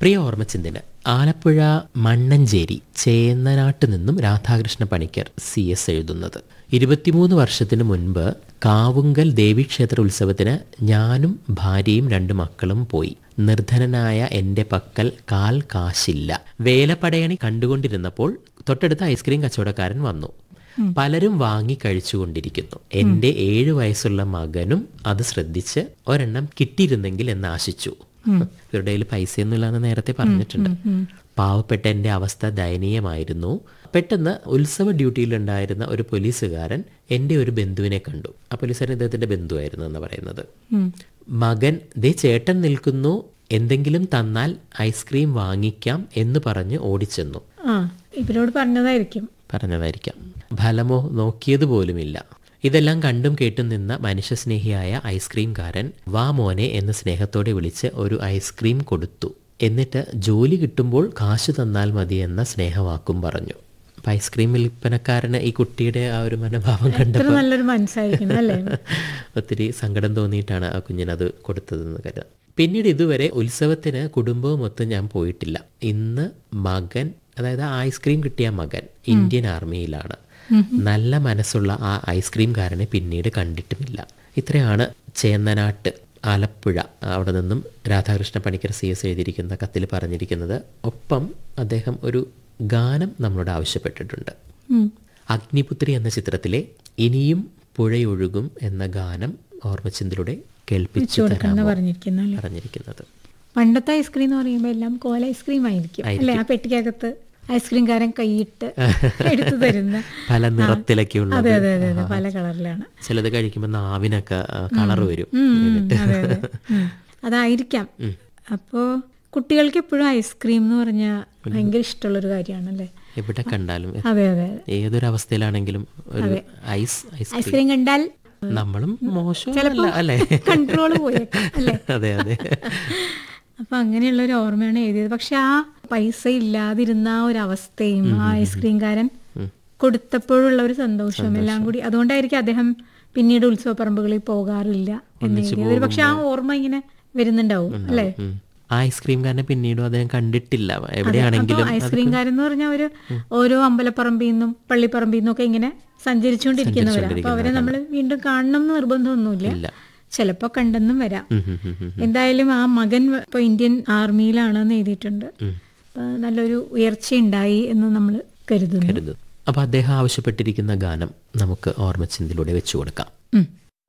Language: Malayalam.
പ്രിയ ഓർമ്മച്ചിന്തിന് ആലപ്പുഴ മണ്ണഞ്ചേരി ചേന്നനാട്ട് നിന്നും രാധാകൃഷ്ണ പണിക്കർ സി എസ് എഴുതുന്നത് ഇരുപത്തിമൂന്ന് വർഷത്തിന് മുൻപ് കാവുങ്കൽ ദേവീക്ഷേത്ര ഉത്സവത്തിന് ഞാനും ഭാര്യയും രണ്ട് മക്കളും പോയി നിർധനനായ എൻ്റെ പക്കൽ കാൽ കാശില്ല വേലപ്പടയണി കണ്ടുകൊണ്ടിരുന്നപ്പോൾ തൊട്ടടുത്ത ഐസ്ക്രീം കച്ചവടക്കാരൻ വന്നു പലരും വാങ്ങി കഴിച്ചുകൊണ്ടിരിക്കുന്നു എൻ്റെ ഏഴു വയസ്സുള്ള മകനും അത് ശ്രദ്ധിച്ച് ഒരെണ്ണം കിട്ടിയിരുന്നെങ്കിൽ എന്ന് ആശിച്ചു ഇവരുടെ കയ്യിൽ പൈസയൊന്നുമില്ലാന്ന് നേരത്തെ പറഞ്ഞിട്ടുണ്ട് പാവപ്പെട്ട എൻ്റെ അവസ്ഥ ദയനീയമായിരുന്നു പെട്ടെന്ന് ഉത്സവ ഡ്യൂട്ടിയിലുണ്ടായിരുന്ന ഒരു പോലീസുകാരൻ എൻ്റെ ഒരു ബന്ധുവിനെ കണ്ടു ആ പോലീസുകാരൻ ഇദ്ദേഹത്തിന്റെ ബന്ധുവായിരുന്നു എന്ന് പറയുന്നത് മകൻ ദേ ചേട്ടൻ നിൽക്കുന്നു എന്തെങ്കിലും തന്നാൽ ഐസ്ക്രീം വാങ്ങിക്കാം എന്ന് പറഞ്ഞ് ഓടിച്ചെന്നു ആ ഇവരോട് പറഞ്ഞതായിരിക്കും പറഞ്ഞതായിരിക്കാം ഫലമോ നോക്കിയതുപോലുമില്ല ഇതെല്ലാം കണ്ടും കേട്ടും നിന്ന മനുഷ്യസ്നേഹിയായ ഐസ്ക്രീംകാരൻ വാ മോനെ എന്ന് സ്നേഹത്തോടെ വിളിച്ച് ഒരു ഐസ്ക്രീം കൊടുത്തു എന്നിട്ട് ജോലി കിട്ടുമ്പോൾ കാശ് തന്നാൽ മതി എന്ന സ്നേഹവാക്കും പറഞ്ഞു അപ്പൊ ഐസ്ക്രീം വിൽപ്പനക്കാരന് ഈ കുട്ടിയുടെ ആ ഒരു മനോഭാവം ഇത്ര കണ്ടപ്പോൾ നല്ലൊരു മനസ്സായിരിക്കണം അല്ലേ ഒത്തിരി സങ്കടം തോന്നിയിട്ടാണ് ആ കുഞ്ഞിനത് കൊടുത്തതെന്ന് കരുതാം പിന്നീട് ഇതുവരെ ഉത്സവത്തിന് കുടുംബവുമൊത്ത് ഞാൻ പോയിട്ടില്ല ഇന്ന് മകൻ അതായത് ആ ഐസ്ക്രീം കിട്ടിയ മകൻ ഇന്ത്യൻ ആർമിയിലാണ് നല്ല മനസ്സുള്ള ആ ഐസ്ക്രീംകാരനെ പിന്നീട് കണ്ടിട്ടുമില്ല ഇത്രയാണ് ചേന്നനാട്ട് ആലപ്പുഴ അവിടെ നിന്നും രാധാകൃഷ്ണ പണിക്കർ സി എസ് എഴുതിയിരിക്കുന്ന കത്തിൽ പറഞ്ഞിരിക്കുന്നത് ഒപ്പം അദ്ദേഹം ഒരു ഗാനം നമ്മളോട് ആവശ്യപ്പെട്ടിട്ടുണ്ട് ഉം. അഗ്നിപുത്രി എന്ന ചിത്രത്തിലെ ഇനിയും പുഴയൊഴുകും എന്ന ഗാനം ഓർമ്മച്ചിന്തിലൂടെ കേൾപ്പിച്ചു കൊടുക്കണം തരാമോ പറഞ്ഞിരിക്കുന്ന അല്ലേ പറഞ്ഞിരിക്കുന്നത് പണ്ടത്തെ ഐസ്ക്രീം എന്ന് പറയുമ്പോൾ എല്ലാം കോല ഐസ്ക്രീം ആയിരിക്കും അല്ലെ ആ പെട്ടിക്കകത്ത് ഐസ്ക്രീംകാരൻ കൈയിട്ട് എടുത്തു തരുന്ന പല നിറത്തിലൊക്കെ ഉള്ളത് അതെ അതെ അതെ അതെ പല കളറിലാണ് ചിലത് കഴിക്കുമ്പോൾ നാവിനൊക്കെ കളർ വരും ഉം, ഉം, അതെ അതെ ഉം. അതായിരിക്കാം അപ്പോ കുട്ടികൾക്ക് എപ്പോഴും ഐസ്ക്രീം എന്ന് പറഞ്ഞാൽ ഭയങ്കര ഇഷ്ടമുള്ളൊരു കാര്യമാണല്ലേ എവിടെ കണ്ടാലും അതെ അതെ ഏതൊരു അവസ്ഥയിലാണെങ്കിലും ഒരു ഐസ് ഐസ് ഐസ്ക്രീം കണ്ടാൽ നമ്മളും മോശമല്ല അല്ലേ കൺട്രോൾ പോയേക്കാം അല്ലേ അതെ അതെ അപ്പൊ അങ്ങനെയുള്ള ഒരു ഓർമ്മയാണ് എഴുതിയത് പക്ഷെ ആ പൈസ ഇല്ലാതിരുന്ന ആ ഒരു അവസ്ഥയും ആ ഐസ്ക്രീംകാരൻ കൊടുത്തപ്പോഴുള്ള ഒരു സന്തോഷവും എല്ലാം കൂടി അതുകൊണ്ടായിരിക്കും അദ്ദേഹം പിന്നീട് ഉത്സവ പറമ്പുകളിൽ പോകാറില്ല എന്ന് എഴുതിയത് ഒരു പക്ഷെ ആ ഓർമ്മ ഇങ്ങനെ വരുന്നുണ്ടാവും അല്ലേ ഉം. ആ ഐസ്ക്രീംകാരനെ പിന്നീടും അദ്ദേഹം കണ്ടിട്ടില്ല എവിടെയാണെങ്കിലും അപ്പൊ ഐസ്ക്രീംകാരൻ എന്ന് പറഞ്ഞാൽ അവര് ഓരോ അമ്പലപ്പറമ്പിൽ നിന്നും പള്ളിപ്പറമ്പിൽ നിന്നും ഒക്കെ ഇങ്ങനെ സഞ്ചരിച്ചുകൊണ്ടിരിക്കുന്നവരാണ് അപ്പൊ അവരെ നമ്മൾ വീണ്ടും കാണണം എന്ന് നിർബന്ധമൊന്നുമില്ല ഇല്ല ചിലപ്പോ കണ്ടെന്നും വരാം ഉം, ഉം, ഉം, ഉം. എന്തായാലും ആ മകൻ ഇപ്പൊ ഇന്ത്യൻ ആർമിയിലാണെന്ന് എഴുതിയിട്ടുണ്ട് അപ്പൊ നല്ലൊരു ഉയർച്ചയുണ്ടായി എന്ന് നമ്മൾ കരുതുന്നു കരുതുന്നു അപ്പൊ അദ്ദേഹം ആവശ്യപ്പെട്ടിരിക്കുന്ന ഗാനം നമുക്ക് ഓർമ്മച്ചിന്തിലൂടെ വെച്ചു കൊടുക്കാം ഉം.